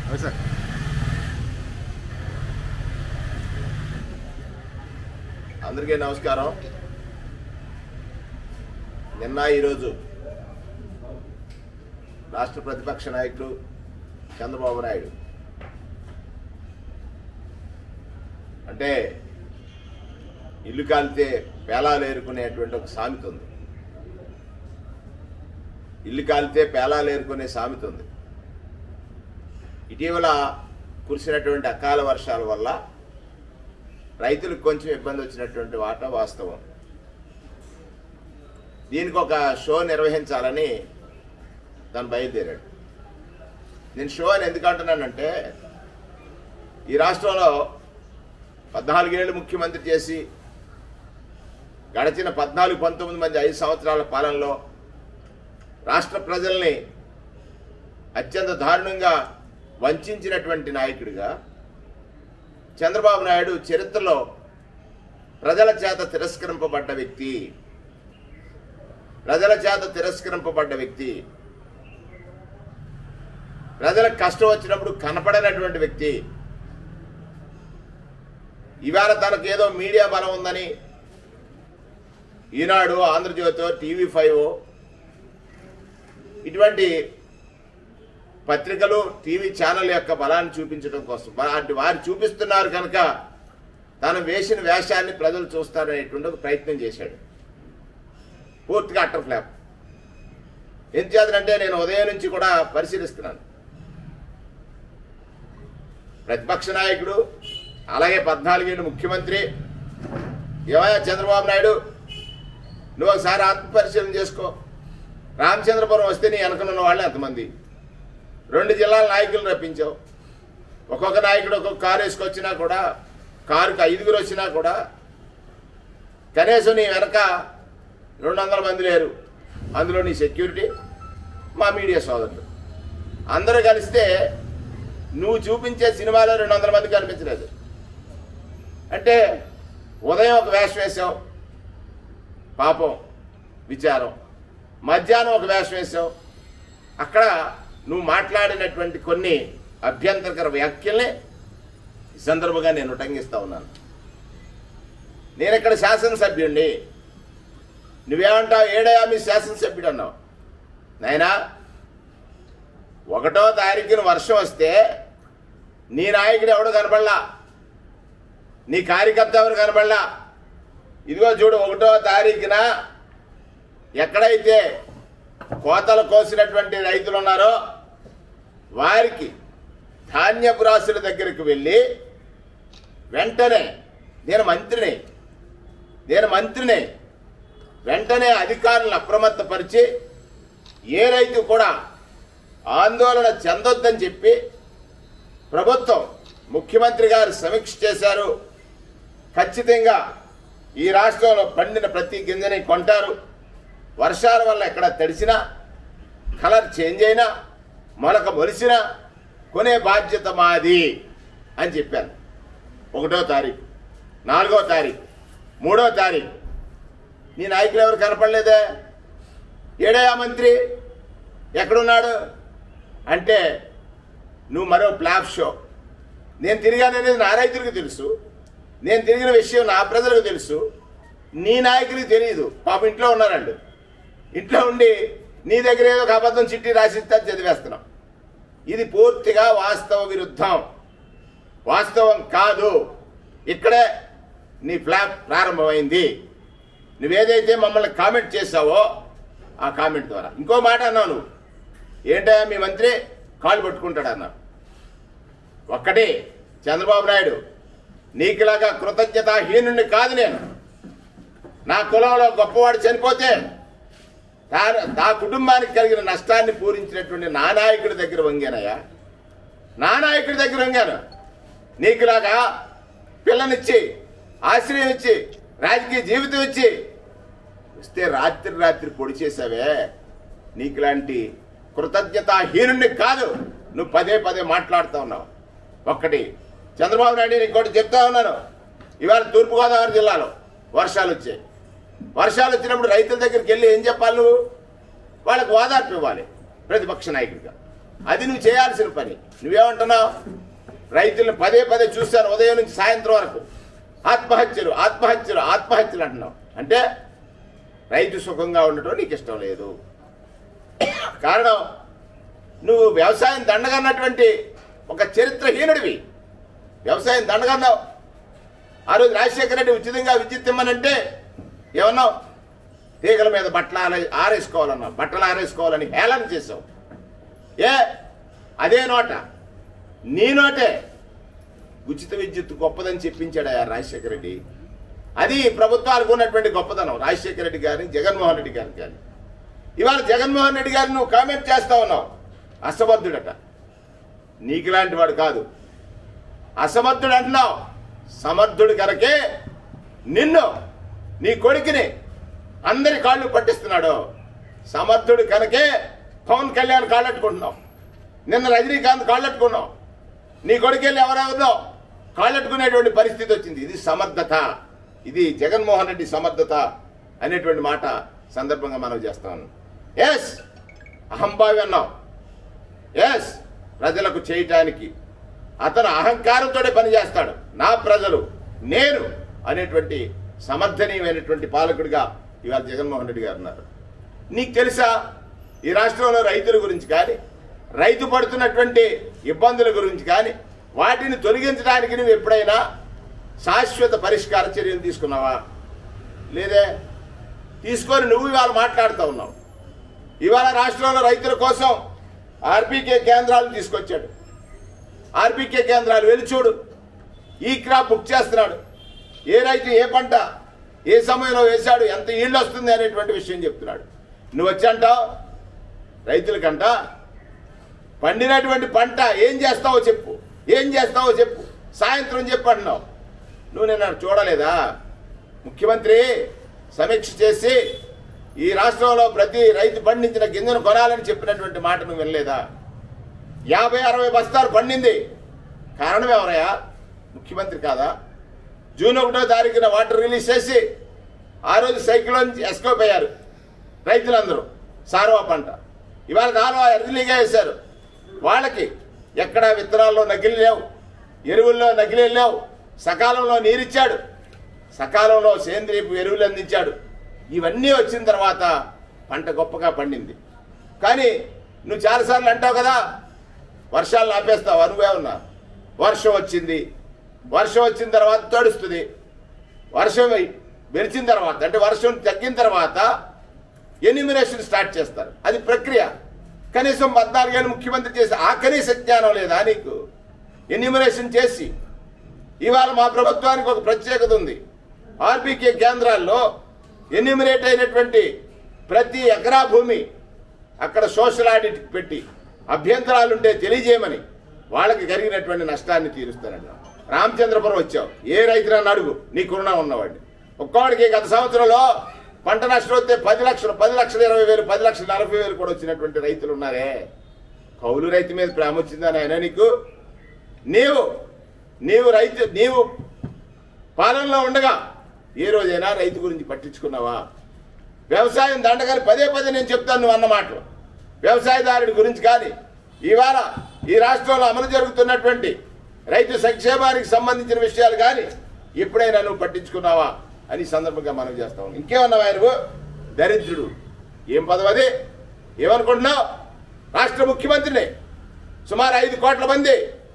అవును సార్ అందరికీ నమస్కారం నిన్న ఈరోజు రాష్ట్ర ప్రతిపక్ష నాయకుడు చంద్రబాబు నాయుడు అంటే ఇల్లు కాలితే పేలాలు ఏరుకునేటువంటి ఒక సామెత ఉంది ఇల్లు కాలితే పేలాలు ఏరుకునే సామెత ఉంది ఇటీవల కురిసినటువంటి అకాల వర్షాల వల్ల రైతులకు కొంచెం ఇబ్బంది వచ్చినటువంటి వాట వాస్తవం దీనికి ఒక షో నిర్వహించాలని తను బయలుదేరాడు నేను షో అని ఎందుకు అంటున్నానంటే ఈ రాష్ట్రంలో పద్నాలుగేళ్ళు ముఖ్యమంత్రి చేసి గడిచిన పద్నాలుగు పంతొమ్మిది మంది ఐదు సంవత్సరాల పాలనలో రాష్ట్ర ప్రజల్ని అత్యంత దారుణంగా వంచినటువంటి నాయకుడిగా చంద్రబాబు నాయుడు చరిత్రలో ప్రజల చేత తిరస్కరింపబడ్డ వ్యక్తి ప్రజల చేత తిరస్కరింపబడ్డ వ్యక్తి ప్రజలకు కష్టం వచ్చినప్పుడు కనపడనటువంటి వ్యక్తి ఇవాళ తనకు ఏదో మీడియా బలం ఉందని ఈనాడు ఆంధ్రజ్యోతి టీవీ ఫైవ్ ఇటువంటి పత్రికలు టీవీ ఛానల్ యొక్క బలాన్ని చూపించడం కోసం వాటి వారు చూపిస్తున్నారు కనుక తను వేసిన వేషాన్ని ప్రజలు చూస్తారనేటువంటి ఒక ప్రయత్నం చేశాడు పూర్తిగా అట్టర్ ఫ్లాప్ ఎంచేతనంటే నేను ఉదయం నుంచి కూడా పరిశీలిస్తున్నాను ప్రతిపక్ష నాయకుడు అలాగే పద్నాలుగేళ్ళు ముఖ్యమంత్రి ఏమయ్యా చంద్రబాబు నాయుడు నువ్వు ఒకసారి ఆత్మపరిశీలన చేసుకో రామచంద్రపురం వస్తే నీ వెనకనున్న వాళ్ళు ఎంతమంది రెండు జిల్లాల నాయకులను రప్పించావు ఒక్కొక్క నాయకుడు ఒక్కొక్క కారు వేసుకొచ్చినా కూడా కారుకి ఐదుగురు వచ్చినా కూడా కనీసం నీ వెనక రెండు వందల మంది లేరు అందులో నీ సెక్యూరిటీ మా మీడియా సోదరులు అందరూ కలిస్తే నువ్వు చూపించే సినిమాలో రెండు వందల మంది కనిపించలేదు అంటే ఉదయం ఒక వేషం వేసావు పాపం విచారం మధ్యాహ్నం ఒక వేషం వేసావు అక్కడ నువ్వు మాట్లాడినటువంటి కొన్ని అభ్యంతరకర వ్యాఖ్యల్ని ఈ సందర్భంగా నేను ఉటంకిస్తా ఉన్నాను నేను ఇక్కడ శాసనసభ్యుణ్ణి నువ్వేమంటావు ఏడయా మీ శాసనసభ్యుడు అన్నావు నాయనా ఒకటో తారీఖున వర్షం వస్తే నీ నాయకుడు ఎవడు కనపడలా నీ కార్యకర్త ఎవరు కనపడలా ఇదిగో చూడు ఒకటో తారీఖున ఎక్కడైతే కోతలు కోసినటువంటి రైతులు ఉన్నారో వారికి ధాన్యపు రాశుల దగ్గరికి వెళ్ళి వెంటనే నేను మంత్రిని నేను మంత్రిని వెంటనే అధికారులను అప్రమత్తపరిచి ఏ రైతు కూడా ఆందోళన చెందొద్దని చెప్పి ప్రభుత్వం ముఖ్యమంత్రి గారు సమీక్ష చేశారు ఖచ్చితంగా ఈ రాష్ట్రంలో పండిన ప్రతి గింజని కొంటారు వర్షాల వల్ల ఎక్కడ తడిసినా కలర్ చేంజ్ అయినా మొలక మొలిసినా కొనే బాధ్యత మాది అని చెప్పాను ఒకటో తారీఖు నాలుగో తారీఖు మూడో తారీఖు నీ నాయకులు ఎవరు కనపడలేదే ఏడయా మంత్రి ఎక్కడున్నాడు అంటే నువ్వు మరో ప్లాప్ షో నేను తిరిగాననేది నా రైతులకు తెలుసు నేను తిరిగిన విషయం నా ప్రజలకు తెలుసు నీ నాయకులకు తెలియదు పాప ఇంట్లో ఉన్నారండి ఇంట్లో ఉండి నీ దగ్గర ఏదో ఒక అబద్ధం చిట్టి రాసిస్తే అది చదివేస్తున్నాం ఇది పూర్తిగా వాస్తవ విరుద్ధం వాస్తవం కాదు ఇక్కడే నీ ఫ్లాప్ ప్రారంభమైంది నువ్వేదైతే మమ్మల్ని కామెంట్ చేసావో ఆ కామెంట్ ద్వారా ఇంకో మాట అన్నావు నువ్వు ఏంటయ్యా మీ మంత్రి కాళ్ళు పట్టుకుంటాడు అన్నావు ఒక్కటి చంద్రబాబు నాయుడు నీకులాగా కృతజ్ఞతాహీనుణ్ణి కాదు నేను నా కులంలో గొప్పవాడు చనిపోతే తా- నా కుటుంబానికి కలిగిన నష్టాన్ని పూరించినటువంటి నా నాయకుడి దగ్గర వంగానయ్యా నా నాయకుడి దగ్గర వంగాను నీకులాగా పిల్లనిచ్చి ఆశ్రయం ఇచ్చి రాజకీయ జీవితం ఇచ్చి వస్తే రాత్రి రాత్రి పొడి చేసావే నీకులాంటి కృతజ్ఞతాహీనుణ్ణి కాదు నువ్వు పదే పదే మాట్లాడుతూ ఉన్నావు ఒక్కటి చంద్రబాబు నాయుడు నేను ఇంకోటి చెప్తా ఉన్నాను ఇవాళ తూర్పుగోదావరి జిల్లాలో వర్షాలు వచ్చాయి వర్షాలు వచ్చినప్పుడు రైతుల దగ్గరికి వెళ్ళి ఏం చెప్పాలి నువ్వు వాళ్ళకు ఓదార్పు ఇవ్వాలి ప్రతిపక్ష నాయకుడిగా అది నువ్వు చేయాల్సిన పని నువ్వేమంటున్నావు రైతులను పదే పదే చూస్తాను ఉదయం నుంచి సాయంత్రం వరకు ఆత్మహత్యలు ఆత్మహత్యలు ఆత్మహత్యలు అంటున్నావు అంటే రైతు సుఖంగా ఉండటం నీకు ఇష్టం లేదు కారణం నువ్వు వ్యవసాయం దండగన్నటువంటి ఒక చరిత్రహీనుడివి వ్యవసాయం దండగన్నావు ఆ రోజు రాజశేఖర రెడ్డి ఉచితంగా విద్యుత్ ఇమ్మనంటే ఏమన్నావు తీగల మీద బట్టలు ఆరే ఆరేసుకోవాలన్నావు బట్టలు ఆరేసుకోవాలని హేళన చేసావు ఏ అదే నోట నీ నోటే ఉచిత విద్యుత్ గొప్పదని చెప్పించాడు ఆ రాజశేఖర రెడ్డి అది ప్రభుత్వాలకు ఉన్నటువంటి గొప్పతనం రాజశేఖర రెడ్డి గారిని జగన్మోహన్ రెడ్డి గారికి కానీ ఇవాళ జగన్మోహన్ రెడ్డి గారిని నువ్వు కామెంట్ చేస్తా ఉన్నావు అసమర్థుడట నీకు లాంటి వాడు కాదు అసమర్థుడు అంటున్నావు సమర్థుడు కనుకే నిన్ను నీ కొడుకుని అందరి కాళ్ళు పట్టిస్తున్నాడు సమర్థుడు కనుకే పవన్ కళ్యాణ్ కాళ్ళట్టుకుంటున్నావు నిన్న రజనీకాంత్ కాళ్ళట్టుకున్నావు నీ కొడుకెళ్ళి ఎవరెవరిదో కాళ్ళట్టుకునేటువంటి పరిస్థితి వచ్చింది ఇది సమర్థత ఇది జగన్మోహన్ రెడ్డి సమర్థత అనేటువంటి మాట సందర్భంగా మనం చేస్తాను ఎస్ అహంభావి అన్నావు ఎస్ ప్రజలకు చేయటానికి అతను అహంకారంతోనే పనిచేస్తాడు నా ప్రజలు నేను అనేటువంటి సమర్థనీయమైనటువంటి పాలకుడిగా ఇవాళ జగన్మోహన్ రెడ్డి గారు ఉన్నారు నీకు తెలుసా ఈ రాష్ట్రంలో రైతుల గురించి కానీ రైతు పడుతున్నటువంటి ఇబ్బందుల గురించి కానీ వాటిని తొలగించడానికి నువ్వు ఎప్పుడైనా శాశ్వత పరిష్కార చర్యలు తీసుకున్నావా లేదే తీసుకొని నువ్వు ఇవాళ మాట్లాడుతూ ఉన్నావు ఇవాళ రాష్ట్రంలో రైతుల కోసం ఆర్బీకే కేంద్రాలు తీసుకొచ్చాడు ఆర్బీకే కేంద్రాలు వెళ్ళి చూడు ఈ క్రాప్ బుక్ చేస్తున్నాడు ఏ రైతు ఏ పంట ఏ సమయంలో వేశాడు ఎంత ఈళ్ళు వస్తుంది అనేటువంటి విషయం చెప్తున్నాడు నువ్వు వచ్చి అంటావు రైతులకంట పండినటువంటి పంట ఏం చేస్తావో చెప్పు ఏం చేస్తావో చెప్పు సాయంత్రం చెప్పు అంటున్నావు నువ్వు నిన్న చూడలేదా ముఖ్యమంత్రి సమీక్ష చేసి ఈ రాష్ట్రంలో ప్రతి రైతు పండించిన గింజను కొనాలని చెప్పినటువంటి మాట నువ్వు వినలేదా యాభై అరవై బస్తాలు పండింది కారణం ఎవరయ్యా ముఖ్యమంత్రి కాదా జూన్ ఒకటో తారీఖున వాటర్ రిలీజ్ చేసి ఆ రోజు సైక్లోన్ ఎస్కోప్ అయ్యారు రైతులందరూ సారవా పంట ఇవాళ కాలువ ఎర్లీగా వేశారు వాళ్ళకి ఎక్కడ విత్తనాల్లో నకిలీ లేవు ఎరువుల్లో నకిలీ లేవు సకాలంలో నీరిచ్చాడు సకాలంలో సేంద్రియపు ఎరువులు అందించాడు ఇవన్నీ వచ్చిన తర్వాత పంట గొప్పగా పండింది కానీ నువ్వు చాలాసార్లు అంటావు కదా వర్షాలు ఆపేస్తావు అనువే ఉన్నా వర్షం వచ్చింది వర్షం వచ్చిన తర్వాత తడుస్తుంది వర్షం వెలిచిన తర్వాత అంటే వర్షం తగ్గిన తర్వాత ఎన్యూమినేషన్ స్టార్ట్ చేస్తారు అది ప్రక్రియ కనీసం పద్నాలుగేళ్ళు ముఖ్యమంత్రి చేసి ఆ కనీస జ్ఞానం లేదా నీకు ఎన్యూమినేషన్ చేసి ఇవాళ మా ప్రభుత్వానికి ఒక ప్రత్యేకత ఉంది ఆర్బీకే కేంద్రాల్లో ఎన్యూమినేట్ అయినటువంటి ప్రతి ఎకరా భూమి అక్కడ సోషల్ ఆడిట్ పెట్టి అభ్యంతరాలుంటే తెలియజేయమని వాళ్ళకి జరిగినటువంటి నష్టాన్ని తీరుస్తానంట రామచంద్రపురం వచ్చావు ఏ రైతునని అడుగు నీకు రుణం ఉన్నవాడిని ఒక్కవాడికి గత సంవత్సరంలో పంట నష్టం వస్తే పది లక్షలు పది లక్షల ఇరవై వేలు పది లక్షల నలభై వేలు కూడా వచ్చినటువంటి రైతులు ఉన్నారే కౌలు రైతు మీద ప్రేమ వచ్చిందని ఆయన నీకు నీవు నీవు రైతు నీవు పాలనలో ఉండగా ఏ రోజైనా రైతు గురించి పట్టించుకున్నావా వ్యవసాయం దండగాని పదే పదే నేను చెప్తాను నువ్వు అన్నమాట వ్యవసాయదారుడి గురించి కానీ ఇవాళ ఈ రాష్ట్రంలో అమలు జరుగుతున్నటువంటి రైతు సంక్షేమానికి సంబంధించిన విషయాలు కానీ ఎప్పుడైనా నువ్వు పట్టించుకున్నావా అని ఈ సందర్భంగా మనం చేస్తాం ఇంకేమన్నావా నువ్వు దరిద్రుడు ఏం పదవి అది ఏమనుకుంటున్నావు రాష్ట్ర ముఖ్యమంత్రిని సుమారు ఐదు కోట్ల మంది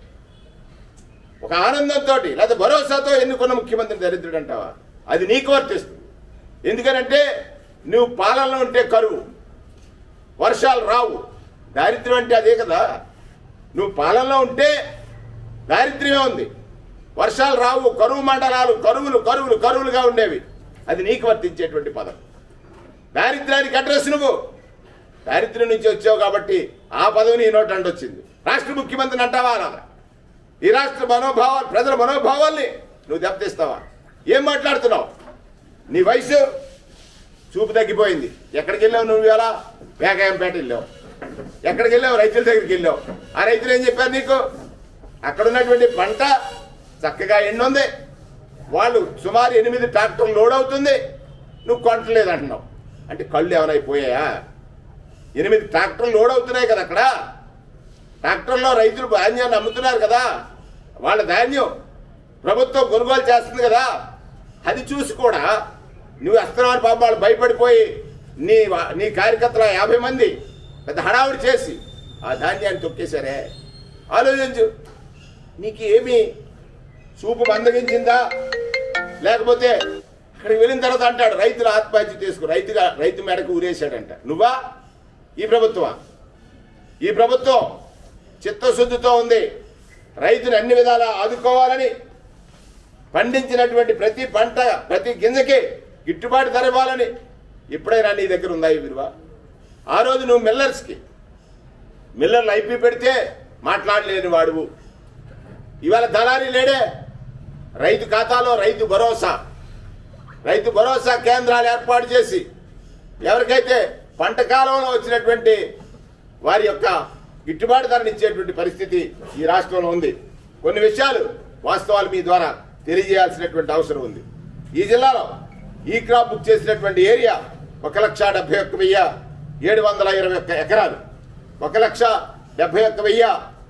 ఒక ఆనందంతో లేదా భరోసాతో ఎన్నుకున్న ముఖ్యమంత్రి దరిద్రుడు అంటావా అది నీకు వర్తిస్తుంది ఎందుకనంటే నువ్వు పాలనలో ఉంటే కరువు వర్షాలు రావు దారిద్ర్యం అంటే అదే కదా నువ్వు పాలనలో ఉంటే దారిద్ర్యమే ఉంది వర్షాలు రావు కరువు మండలాలు కరువులు కరువులు కరువులుగా ఉండేవి అది నీకు వర్తించేటువంటి పదం దారిద్ర్యానికి అడ్రస్ నువ్వు దారిద్ర్యం నుంచి వచ్చావు కాబట్టి ఆ పదవి నీ నోట అండొచ్చింది రాష్ట్ర ముఖ్యమంత్రిని అంటావా అలాగా ఈ రాష్ట్ర మనోభావాలు ప్రజల మనోభావాల్ని నువ్వు దెబ్బతీస్తావా ఏం మాట్లాడుతున్నావు నీ వయసు చూపు తగ్గిపోయింది ఎక్కడికి వెళ్ళావు నువ్వు ఇలా వేగాయంపేట వెళ్ళావు ఎక్కడికి వెళ్ళావు రైతుల దగ్గరికి వెళ్ళావు ఆ రైతులు ఏం చెప్పారు నీకు అక్కడ ఉన్నటువంటి పంట చక్కగా ఎండుంది వాళ్ళు సుమారు ఎనిమిది ట్రాక్టర్లు లోడ్ అవుతుంది నువ్వు కొనట్లేదు అంటున్నావు అంటే కళ్ళు ఏమైనా అయిపోయాయా ఎనిమిది ట్రాక్టర్లు లోడ్ అవుతున్నాయి కదా అక్కడ ట్రాక్టర్లో రైతులు ధాన్యాన్ని అమ్ముతున్నారు కదా వాళ్ళ ధాన్యం ప్రభుత్వం కొనుగోలు చేస్తుంది కదా అది చూసి కూడా నువ్వు వస్తున్నావు పాపం వాళ్ళు భయపడిపోయి నీ వా- నీ కార్యకర్తల యాభై మంది పెద్ద హడావుడి చేసి ఆ ధాన్యాన్ని తొక్కేశారే ఆలోచించు నీకు ఏమి చూపు మందగించిందా లేకపోతే అక్కడికి వెళ్ళిన తర్వాత అంటాడు రైతులు ఆత్మహత్య చేసుకో రైతుగా రైతు మెడకు ఊరేశాడంట నువ్వా ఈ ప్రభుత్వమా ఈ ప్రభుత్వం చిత్తశుద్ధితో ఉంది రైతుని అన్ని విధాలా ఆదుకోవాలని పండించినటువంటి ప్రతి పంట ప్రతి గింజకి గిట్టుబాటు ధర ఇవ్వాలని ఎప్పుడైనా నీ దగ్గర ఉందా ఈ విలువ ఆ రోజు నువ్వు మిల్లర్స్కి మిల్లర్లు ఐపీ పెడితే మాట్లాడలేని వాడువు ఇవాళ దళారీ లేడే రైతు ఖాతాలో రైతు భరోసా రైతు భరోసా కేంద్రాలు ఏర్పాటు చేసి ఎవరికైతే పంట కాలంలో వచ్చినటువంటి వారి యొక్క గిట్టుబాటు ధరను ఇచ్చేటువంటి పరిస్థితి ఈ రాష్ట్రంలో ఉంది కొన్ని విషయాలు వాస్తవాలు మీ ద్వారా తెలియజేయాల్సినటువంటి అవసరం ఉంది ఈ జిల్లాలో ఈ క్రాప్ బుక్ చేసినటువంటి ఏరియా ఒక లక్ష డెబ్బై ఒక్క వెయ్యి ఏడు వందల ఇరవై ఒక్క ఎకరాలు ఒక లక్ష డెబ్బై ఒక్క వెయ్యి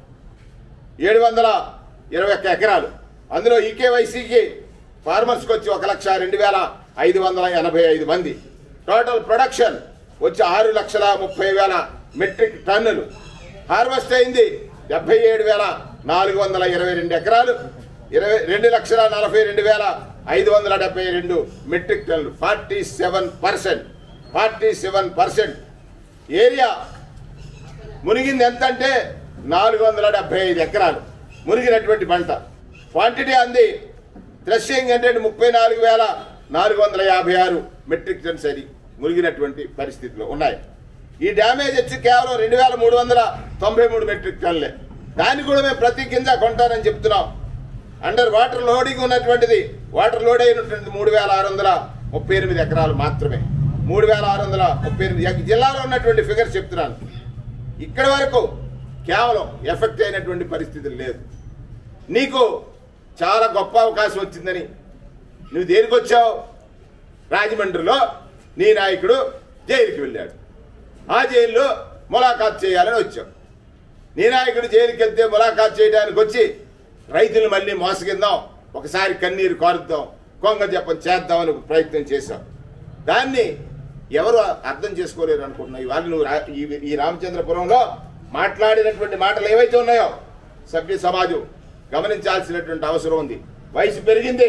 ఏడు వందల ఇరవై ఒక్క ఎకరాలు అందులో ఈకేవైసీకి ఫార్మర్స్కి వచ్చి ఒక లక్ష రెండు వేల ఐదు వందల ఎనభై ఐదు మంది టోటల్ ప్రొడక్షన్ వచ్చి ఆరు లక్షల ముప్పై వేల మెట్రిక్ టన్నులు హార్వెస్ట్ అయింది డెబ్బై ఏడు వేల నాలుగు వందల ఇరవై రెండు ఎకరాలు ఇరవై రెండు లక్షల నలభై రెండు వేల ఐదు వందల డెబ్బై రెండు మెట్రిక్ టన్నులు forty seven percent forty seven percent area మునిగింది ఎంత అంటే నాలుగు వందల డెబ్బై ఐదు ఎకరాలు మునిగినటువంటి పంట క్వాంటిటీ అంది థ్రెషింగ్ అంటే ముప్పై నాలుగు వేల నాలుగు వందల యాభై ఆరు మెట్రిక్ టన్స్ అది మునిగినటువంటి పరిస్థితిలో ఉన్నాయి ఈ డ్యామేజ్ వచ్చి కేవలం రెండు వేల మూడు వందల తొంభై మూడు మెట్రిక్ టన్నులే దాన్ని కూడా మేము ప్రతి గింజ కొంటానని చెప్తున్నాం అండర్ వాటర్ లోడింగ్ ఉన్నటువంటిది వాటర్ లోడ్ అయినటువంటి మూడు వేల ఆరు వందల ముప్పై ఎనిమిది ఎకరాలు మాత్రమే మూడు వేల ఆరు వందల ముప్పై ఎనిమిది ఈ జిల్లాలో ఉన్నటువంటి ఫిగర్స్ చెప్తున్నాను ఇక్కడి వరకు కేవలం ఎఫెక్ట్ అయినటువంటి పరిస్థితి లేదు నీకు చాలా గొప్ప అవకాశం వచ్చిందని నువ్వు దేనికి వచ్చావు రాజమండ్రిలో నీ నాయకుడు జైలుకి వెళ్ళాడు ఆ జైల్లో ములాఖాత్ చేయాలని వచ్చావు నీ నాయకుడు జైలుకి వెళ్తే ములాఖాత్ చేయడానికి వచ్చి రైతులు మళ్ళీ మోసగిందాం ఒకసారి కన్నీరు కారుద్దాం కొంగ జపం చేద్దామని ఒక ప్రయత్నం చేశాం దాన్ని ఎవరు అర్థం చేసుకోలేరు అనుకుంటున్నావు ఇవాళ నువ్వు రా- ఈ- ఈ రామచంద్రపురంలో మాట్లాడినటువంటి మాటలు ఏవైతే ఉన్నాయో సభ్య సమాజం గమనించాల్సినటువంటి అవసరం ఉంది వయసు పెరిగింది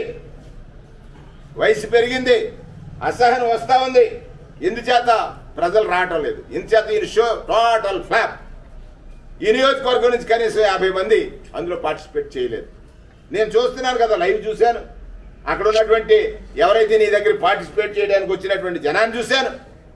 వయసు పెరిగింది అసహనం వస్తా ఉంది ఎందుచేత ప్రజలు రావటం లేదు ఎందుచేత ఈ షో టోటల్ ఫ్లాప్ ఈ నియోజకవర్గం నుంచి కనీసం యాభై మంది అందులో పార్టిసిపేట్ చేయలేదు నేను చూస్తున్నాను కదా లైవ్ చూశాను అక్కడ ఉన్నటువంటి ఎవరైతే నీ దగ్గర పార్టిసిపేట్ చేయడానికి వచ్చినటువంటి జనాన్ని చూశాను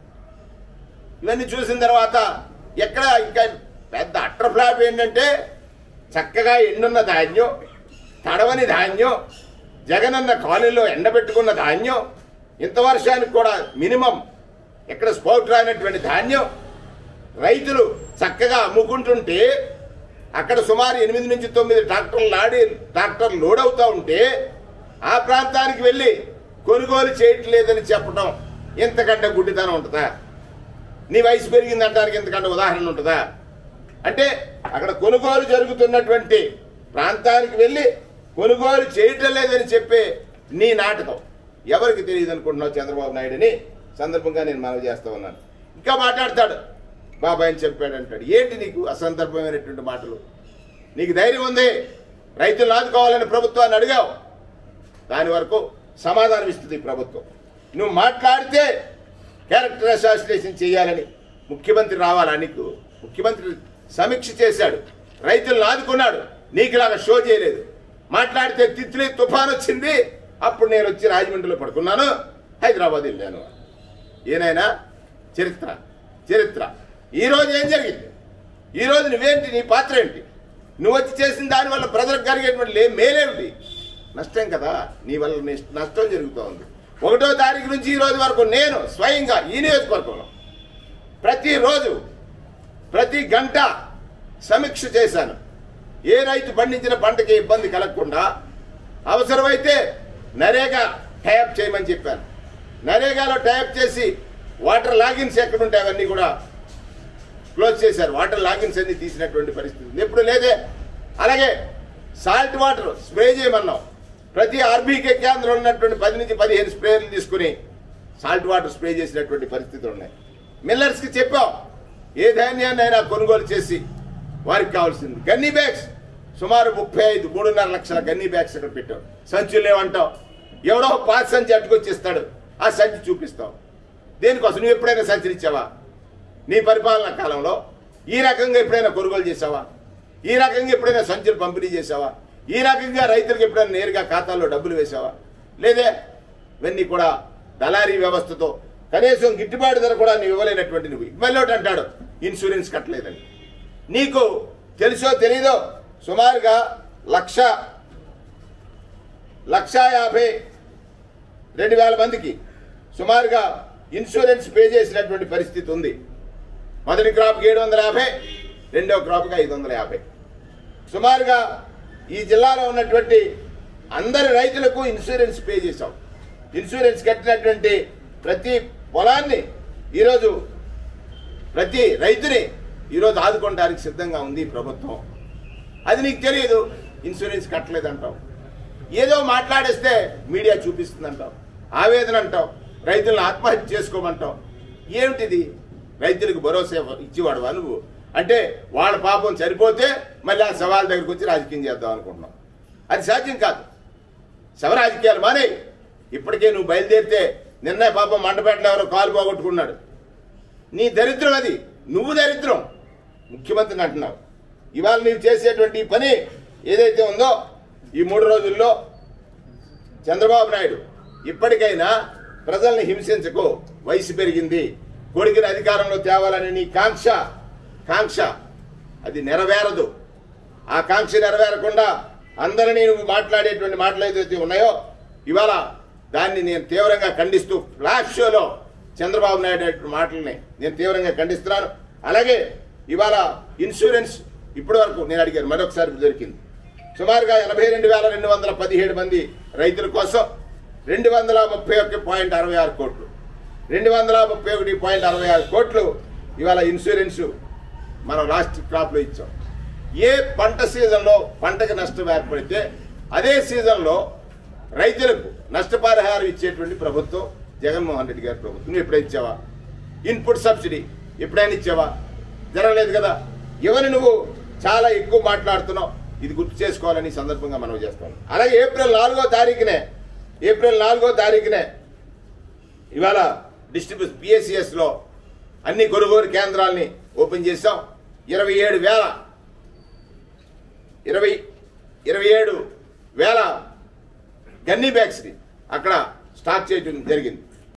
ఇవన్నీ చూసిన తర్వాత ఎక్కడ ఇంకా పెద్ద అట్ర ఫ్లాప్ ఏంటంటే చక్కగా ఎండున్న ధాన్యం తడవని ధాన్యం జగనన్న కాలనీలో ఎండబెట్టుకున్న ధాన్యం ఇంత వర్షానికి కూడా మినిమం ఎక్కడ స్పౌట్ రానటువంటి ధాన్యం రైతులు చక్కగా అమ్ముకుంటుంటే అక్కడ సుమారు ఎనిమిది నుంచి తొమ్మిది ట్రాక్టర్లు లాడి ట్రాక్టర్ లోడ్ అవుతా ఉంటే ఆ ప్రాంతానికి వెళ్ళి కొనుగోలు చేయట్లేదని చెప్పడం ఇంతకంటే గుడ్డితనం ఉంటుందా నీ వయసు పెరిగింది అంటానికి ఇంతకంటే ఉదాహరణ ఉంటుందా అంటే అక్కడ కొనుగోలు జరుగుతున్నటువంటి ప్రాంతానికి వెళ్ళి కొనుగోలు చేయటం లేదని చెప్పే నీ నాటకం ఎవరికి తెలియదు అనుకుంటున్నావు చంద్రబాబు నాయుడుని సందర్భంగా నేను మనవి చేస్తా ఉన్నాను ఇంకా మాట్లాడతాడు బాబాయ్ అని చెప్పాడు అంటాడు ఏంటి నీకు అసందర్భమైనటువంటి మాటలు నీకు ధైర్యం ఉంది రైతులను ఆదుకోవాలని ప్రభుత్వాన్ని అడిగావు దాని వరకు సమాధానం ఇస్తుంది ఈ ప్రభుత్వం నువ్వు మాట్లాడితే క్యారెక్టర్ అసాసినేషన్ చేయాలని ముఖ్యమంత్రి రావాలా నీకు ముఖ్యమంత్రి సమీక్ష చేశాడు రైతులను ఆదుకున్నాడు నీకులాగా షో చేయలేదు మాట్లాడితే తిత్లీ తుఫాన్ వచ్చింది అప్పుడు నేను వచ్చి రాజమండ్రిలో పడుకున్నాను హైదరాబాద్ వెళ్ళాను ఏనైనా చరిత్ర చరిత్ర ఈరోజు ఏం జరిగింది ఈరోజు నువ్వేంటి నీ పాత్ర ఏంటి నువ్వు వచ్చి చేసిన దానివల్ల ప్రజలకు కలిగేటువంటి లే మేలేమిటి నష్టం కదా నీ వల్ల నిష్- నష్టం జరుగుతూ ఉంది ఒకటో తారీఖు నుంచి ఈ రోజు వరకు నేను స్వయంగా ఈ నియోజకవర్గంలో ప్రతిరోజు ప్రతి గంట సమీక్ష చేశాను ఏ రైతు పండించిన పంటకి ఇబ్బంది కలగకుండా అవసరమైతే నరేగా టైప్ చేయమని చెప్పాను నరేగాలో టైప్ చేసి వాటర్ లాగిన్స్ ఎక్కడుంటే అవన్నీ కూడా క్లోజ్ చేశారు వాటర్ లాగిన్స్ అన్ని తీసినటువంటి పరిస్థితి ఉంది ఎప్పుడు లేదే అలాగే సాల్ట్ వాటర్ స్ప్రే చేయమన్నాం ప్రతి ఆర్బీకే కేంద్రంలో ఉన్నటువంటి పది నుంచి పదిహేను స్ప్రేలు తీసుకుని సాల్ట్ వాటర్ స్ప్రే చేసినటువంటి పరిస్థితులు ఉన్నాయి మిల్లర్స్కి చెప్పాం ఏ ధాన్యాన్ని అయినా కొనుగోలు చేసి వారికి కావాల్సింది గన్నీ బ్యాగ్స్ సుమారు ముప్పై ఐదు మూడున్నర లక్షల గన్నీ బ్యాగ్స్ అక్కడ పెట్టాం సంచులు ఏమంటావు ఎవడో పాత సంచి అట్టుకొచ్చి ఇస్తాడు ఆ సంచి చూపిస్తావు దేనికోసం నువ్వు ఎప్పుడైనా సంచరించావా నీ పరిపాలన కాలంలో ఈ రకంగా ఎప్పుడైనా కొనుగోలు చేసావా ఈ రకంగా ఎప్పుడైనా సంచులు పంపిణీ చేసావా ఈ రకంగా రైతులకు ఎప్పుడైనా నేరుగా ఖాతాల్లో డబ్బులు వేసావా లేదే ఇవన్నీ కూడా దళారీ వ్యవస్థతో కనీసం గిట్టుబాటు ధర కూడా నువ్వు ఇవ్వలేనటువంటి నువ్వు మళ్ళీ ఒకటి అంటాడు ఇన్సూరెన్స్ కట్టలేదని నీకు తెలుసో తెలీదో సుమారుగా లక్ష లక్ష యాభై రెండు వేల మందికి సుమారుగా ఇన్సూరెన్స్ పే చేసినటువంటి పరిస్థితి ఉంది మొదటి క్రాప్కి ఏడు వందల యాభై రెండో క్రాప్కి ఐదు వందల యాభై సుమారుగా ఈ జిల్లాలో ఉన్నటువంటి అందరి రైతులకు ఇన్సూరెన్స్ పే చేశాం ఇన్సూరెన్స్ కట్టినటువంటి ప్రతి పొలాన్ని ఈరోజు ప్రతి రైతుని ఈరోజు ఆదుకోవడానికి సిద్ధంగా ఉంది ఈ ప్రభుత్వం అది నీకు తెలియదు ఇన్సూరెన్స్ కట్టలేదంటావు ఏదో మాట్లాడేస్తే మీడియా చూపిస్తుందంటావు ఆవేదన అంటావు రైతులను ఆత్మహత్య చేసుకోమంటావు ఏమిటిది రైతులకు భరోసా ఇవ్వ- ఇచ్చేవాడువా నువ్వు అంటే వాళ్ళ పాపం సరిపోతే మళ్ళీ ఆ సవాల్ దగ్గరికి వచ్చి రాజకీయం చేద్దాం అనుకుంటున్నాం అది సాధ్యం కాదు శవ రాజకీయాలు మానే ఇప్పటికే నువ్వు బయలుదేరితే నిన్న పాపం మండపేటలో ఎవరో కాలు పోగొట్టుకున్నాడు నీ దరిద్రం అది నువ్వు దరిద్రం ముఖ్యమంత్రిని అంటున్నావు ఇవాళ నీవు చేసేటువంటి ఈ పని ఏదైతే ఉందో ఈ మూడు రోజుల్లో చంద్రబాబు నాయుడు ఇప్పటికైనా ప్రజల్ని హింసించకు వయసు పెరిగింది కొడుకుని అధికారంలో తేవాలని నీ కాంక్ష కాంక్ష అది నెరవేరదు ఆ కాంక్ష నెరవేరకుండా అందరినీ నువ్వు మాట్లాడేటువంటి మాటలు ఏదైతే ఉన్నాయో ఇవాళ దాన్ని నేను తీవ్రంగా ఖండిస్తూ ఫ్లాష్ షోలో చంద్రబాబు నాయుడు అనే మాటల్ని నేను తీవ్రంగా ఖండిస్తున్నాను అలాగే ఇవాళ ఇన్సూరెన్స్ ఇప్పటి వరకు నేను అడిగాను మరొకసారి దొరికింది సుమారుగా ఎనభై రెండు వేల రెండు వందల పదిహేడు మంది రైతుల కోసం రెండు వందల ముప్పై ఒకటి పాయింట్ అరవై ఆరు కోట్లు రెండు వందల ముప్పై ఒకటి పాయింట్ అరవై ఆరు కోట్లు ఇవాళ ఇన్సూరెన్స్ మనం లాస్ట్ క్రాప్లో ఇచ్చాం ఏ పంట సీజన్లో పంటకు నష్టం ఏర్పడితే అదే సీజన్లో రైతులకు నష్టపరిహారం ఇచ్చేటువంటి ప్రభుత్వం జగన్మోహన్ రెడ్డి గారి ప్రభుత్వం నువ్వు ఎప్పుడైనా ఇచ్చావా ఇన్పుట్ సబ్సిడీ ఎప్పుడైనా ఇచ్చావా జరగలేదు కదా ఇవని నువ్వు చాలా ఎక్కువ మాట్లాడుతున్నావు ఇది గుర్తు చేసుకోవాలని ఈ సందర్భంగా మనం చేస్తాం అలాగే ఏప్రిల్ నాలుగో తారీఖునే ఏప్రిల్ నాలుగో తారీఖునే ఇవాళ డిస్ట్రిబ్యూట్ పిఎస్సిఎస్లో అన్ని కొనుగోలు కేంద్రాల్ని ఓపెన్ చేసాం ఇరవై ఏడు వేల ఇరవై ఇరవై ఏడు వేల గన్నీ బ్యాగ్స్ని అక్కడ స్టార్ట్ చేయడం జరిగింది